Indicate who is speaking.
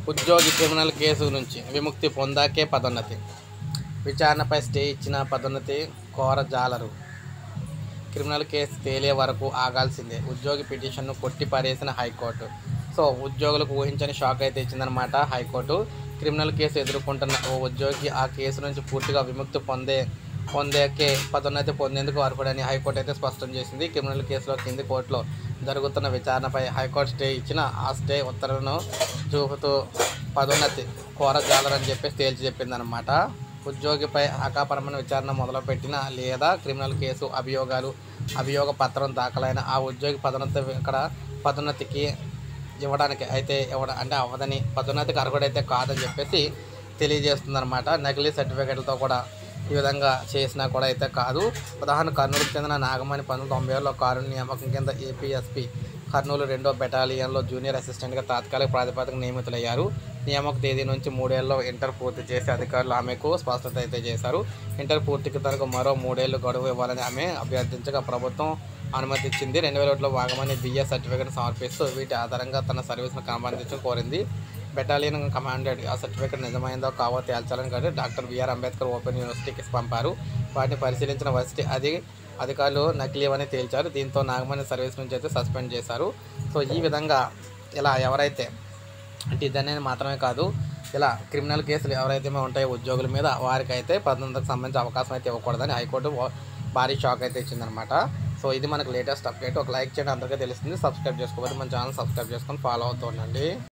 Speaker 1: ఉద్యోగి criminal case నుంచి విముక్తి పొందాకే పదోన్నతి విచారణపై స్టే ఇచ్చిన పదోన్నతి కోరజాలరు క్రిమినల్ కేసు తేలే వరకు ఆగాల్సిందే ఉద్యోగి పిటిషన్ను కొట్టి పారేసిన హైకోర్టు సో ఉద్యోగులకు ఊహించని షాక్ అయితే ఇచ్చిందనమాట హైకోర్టు క్రిమినల్ కేసు ఎదుర్కొంటున్న ఓ ఉద్యోగి ఆ కేసు నుంచి పూర్తిగా విముక్తి పొందే పొందేకే పదోన్నతి పొందేందుకు అర్హుడని హైకోర్టు అయితే స్పష్టం చేసింది క్రిమినల్ కేసులో కింది కోర్టులో జరుగుతున్న విచారణపై హైకోర్టు స్టే ఇచ్చిన ఆ స్టే ఉత్తర్వులను చూపుతూ పదోన్నతి కోరజాలరని చెప్పేసి తేల్చి చెప్పిందనమాట ఉద్యోగిపై ఆకాపరమైన విచారణ మొదలుపెట్టిన లేదా క్రిమినల్ కేసు అభియోగాలు అభియోగ పత్రం దాఖలైన ఆ ఉద్యోగి పదోన్నతి ఇక్కడ పదోన్నతికి ఇవ్వడానికి అయితే ఇవ్వడ అంటే అవ్వదని పదోన్నతికి అర్హుడైతే కాదని చెప్పేసి తెలియజేస్తుందన్నమాట నకిలీ సర్టిఫికెట్లతో కూడా ఈ విధంగా చేసినా కూడా అయితే కాదు ఉదాహరణ కర్నూలుకు చెందిన నాగమణి పంతొమ్మిది తొంభై ఏడులో కారు నియామకం కింద ఏపీఎస్పీ కర్నూలు రెండో బెటాలియన్లో జూనియర్ అసిస్టెంట్గా తాత్కాలిక ప్రాతిపదిక నియమితులయ్యారు నియామక తేదీ నుంచి మూడేళ్లలో ఇంటర్ పూర్తి చేసే అధికారులు ఆమెకు స్పష్టత అయితే చేశారు ఇంటర్ పూర్తికి తనకు మరో మూడేళ్లు గడువు ఇవ్వాలని ఆమె అభ్యర్థించగా ప్రభుత్వం అనుమతి ఇచ్చింది రెండు వేల ఒకటిలో వాగమని బిఎస్ సర్టిఫికేట్ సమర్పిస్తూ వీటి ఆధారంగా తన సర్వీస్ను సంబంధించి కోరింది బెటాలియన్ కమాండెడ్ ఆ సర్టిఫికేట్ నిజమైందో కావో తేల్చాలని కానీ డాక్టర్ బిఆర్ అంబేద్కర్ ఓపెన్ యూనివర్సిటీకి పంపారు వాటిని పరిశీలించిన వర్సిటీ అది అధికారులు నకిలీ అని తేల్చారు దీంతో నాగమణి సర్వీస్ నుంచి అయితే సస్పెండ్ చేశారు సో ఈ విధంగా ఇలా ఎవరైతే అంటే ఇదనేది మాత్రమే కాదు ఇలా క్రిమినల్ కేసులు ఎవరైతే ఉంటాయో ఉద్యోగుల మీద వారికి అయితే పద్దెనిమిదికి సంబంధించి అవకాశం అయితే ఇవ్వకూడదని హైకోర్టు వా- భారీ షాక్ అయితే ఇచ్చిందనమాట సో ఇది మనకు లేటెస్ట్ అప్డేట్ ఒక లైక్ చేయండి అందరికీ తెలుస్తుంది సబ్స్క్రైబ్ చేసుకోవాలి మన ఛానల్ సబ్స్క్రైబ్ చేసుకొని ఫాలో అవుతూ ఉండండి